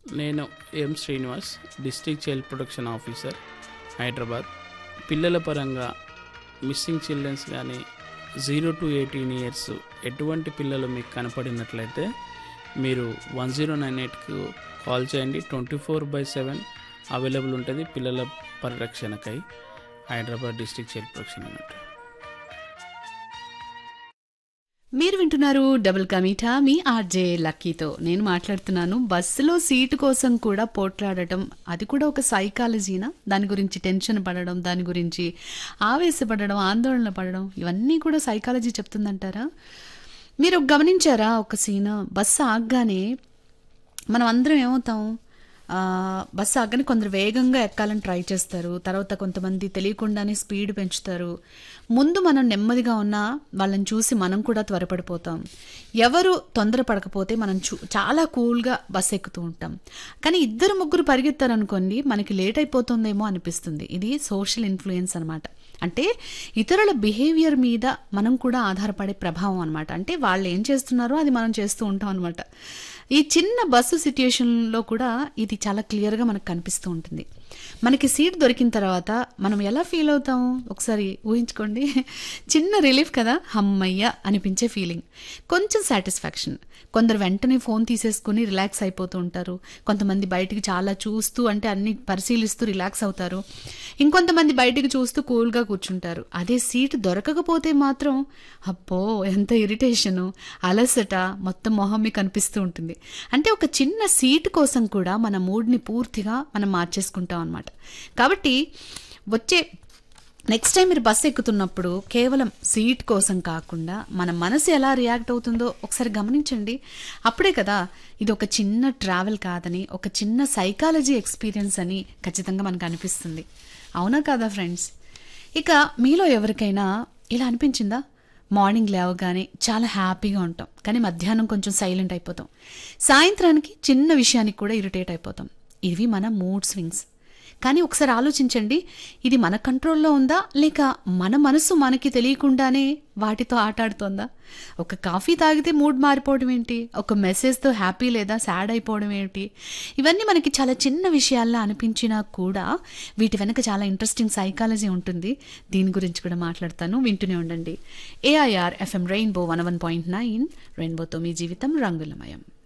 నేను M Srinivas district child protection officer Hyderabad పిల్లల పరంగా మిస్సింగ్ చిల్డ్రన్స్ కానీ జీరో టు ఎయిటీన్ ఇయర్స్ ఎటువంటి పిల్లలు మీకు కనపడినట్లయితే మీరు వన్ జీరో నైన్ ఎయిట్కు కాల్ చేయండి twenty four by seven available ఉంటుంది పిల్లల పరిరక్షణకై Hyderabad district child protection unit మీరు వింటున్నారు డబుల్ కమీఠా మీ ఆర్జే లక్కీతో నేను మాట్లాడుతున్నాను బస్సులో సీటు కోసం కూడా పోట్లాడటం అది కూడా ఒక సైకాలజీనా దాని గురించి టెన్షన్ పడడం దాని గురించి ఆవేశపడడం ఆందోళన పడడం ఇవన్నీ కూడా సైకాలజీ చెప్తుందంటారా మీరు గమనించారా ఒక సీన్ బస్సు ఆగగానే మనం అందరం ఏమవుతాం ఆ, బస్సు ఆగని కొందరు వేగంగా ఎక్కాలని ట్రై చేస్తారు తర్వాత కొంతమంది తెలియకుండానే స్పీడ్ పెంచుతారు ముందు మనం నెమ్మదిగా ఉన్నా వాళ్ళని చూసి మనం కూడా త్వరపడిపోతాం ఎవరు తొందరపడకపోతే మనం చూ చాలా కూల్గా బస్సు ఎక్కుతూ ఉంటాం కానీ ఇద్దరు ముగ్గురు పరిగెత్తారనుకోండి మనకి లేట్ అయిపోతుందేమో అనిపిస్తుంది ఇది సోషల్ ఇన్ఫ్లుయెన్స్ అనమాట అంటే ఇతరుల బిహేవియర్ మీద మనం కూడా ఆధారపడే ప్రభావం అనమాట అంటే వాళ్ళు ఏం చేస్తున్నారో అది మనం చేస్తూ ఉంటాం అనమాట ఈ చిన్న బస్సు సిట్యుయేషన్లో కూడా ఇది చాలా క్లియర్గా మనకు కనిపిస్తూ ఉంటుంది మనకి సీట్ దొరికిన తర్వాత మనం ఎలా ఫీల్ అవుతాం ఒకసారి ఊహించుకోండి చిన్న రిలీఫ్ కదా హమ్మయ్య అనిపించే ఫీలింగ్ కొంచెం సాటిస్ఫాక్షన్ కొందరు వెంటనే ఫోన్ తీసేసుకుని రిలాక్స్ అయిపోతూ ఉంటారు కొంతమంది బయటికి చాలా చూస్తూ అంటే అన్ని పరిశీలిస్తూ రిలాక్స్ అవుతారు ఇంకొంతమంది బయటికి చూస్తూ కూల్గా కూర్చుంటారు అదే సీట్ దొరకకపోతే మాత్రం అబ్బో ఎంత ఇరిటేషను అలసట మొత్తం మొహం మీకు కనిపిస్తూ ఉంటుంది అంటే ఒక చిన్న సీట్ కోసం కూడా మన మూడ్ని పూర్తిగా మనం మార్చేసుకుంటాం అనమాట కాబట్టి వచ్చే నెక్స్ట్ టైం మీరు బస్సు ఎక్కుతున్నప్పుడు కేవలం సీట్ కోసం కాకుండా మన మనసు ఎలా రియాక్ట్ అవుతుందో ఒకసారి గమనించండి అప్పుడే కదా ఇది ఒక చిన్న ట్రావెల్ కాదని ఒక చిన్న సైకాలజీ ఎక్స్పీరియన్స్ అని ఖచ్చితంగా మనకు అనిపిస్తుంది అవునా కాదా ఫ్రెండ్స్ ఇక మీలో ఎవరికైనా ఇలా అనిపించిందా మార్నింగ్ లేవగానే చాలా హ్యాపీగా ఉంటాం కానీ మధ్యాహ్నం కొంచెం సైలెంట్ అయిపోతాం సాయంత్రానికి చిన్న విషయానికి కూడా ఇరిటేట్ అయిపోతాం ఇవి మన మూడ్ స్వింగ్స్ కానీ ఒకసారి ఆలోచించండి ఇది మన కంట్రోల్లో ఉందా లేక మన మనసు మనకి తెలియకుండానే వాటితో ఆటాడుతోందా ఒక కాఫీ తాగితే మూడ్ మారిపోవడం ఏంటి ఒక మెసేజ్తో హ్యాపీ లేదా సాడ్ అయిపోవడం ఏంటి ఇవన్నీ మనకి చాలా చిన్న విషయాల్లా అనిపించినా కూడా వీటి వెనక చాలా ఇంట్రెస్టింగ్ సైకాలజీ ఉంటుంది దీని గురించి కూడా మాట్లాడతాను వింటూనే ఉండండి AIR FM rainbow one one point nine రెయిన్బోతో మీ జీవితం రంగులమయం